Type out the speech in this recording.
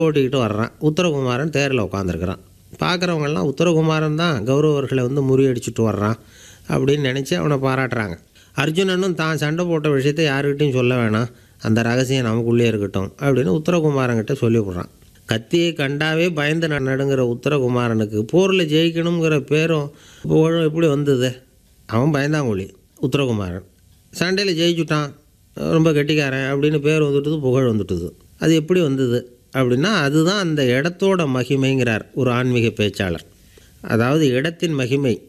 ஓட்டிக்கிட்டு வர்றான் உத்தரகுமாரன் தேரில் உட்காந்துருக்குறான் பார்க்குறவங்கெல்லாம் உத்தரகுமாரன் தான் கௌரவர்களை வந்து முறியடிச்சிட்டு வர்றான் அப்படின்னு நினச்சி அவனை பாராட்டுறாங்க அர்ஜுனனும் தான் சண்டை போட்ட விஷயத்தை யாருக்கிட்டையும் சொல்ல வேணாம் அந்த ரகசியம் நமக்குள்ளே இருக்கட்டும் அப்படின்னு உத்தரகுமாரன்கிட்ட சொல்லிவிடுறான் கத்தியை கண்டாவே பயந்து ந- நடுங்கிற உத்தரகுமாரனுக்கு போரில் ஜெயிக்கணுங்கிற பேரும் புகழும் எப்படி வந்தது அவன் பயந்தாங்கொழி உத்தரகுமாரன் சண்டையில் ஜெயிச்சுட்டான் ரொம்ப கெட்டிக்காரன் அப்படின்னு பேர் வந்துட்டுது புகழ் வந்துட்டுது அது எப்படி வந்தது அப்படின்னா அதுதான் அந்த இடத்தோட மகிமைங்கிறார் ஒரு ஆன்மீக பேச்சாளர் அதாவது இடத்தின் மகிமை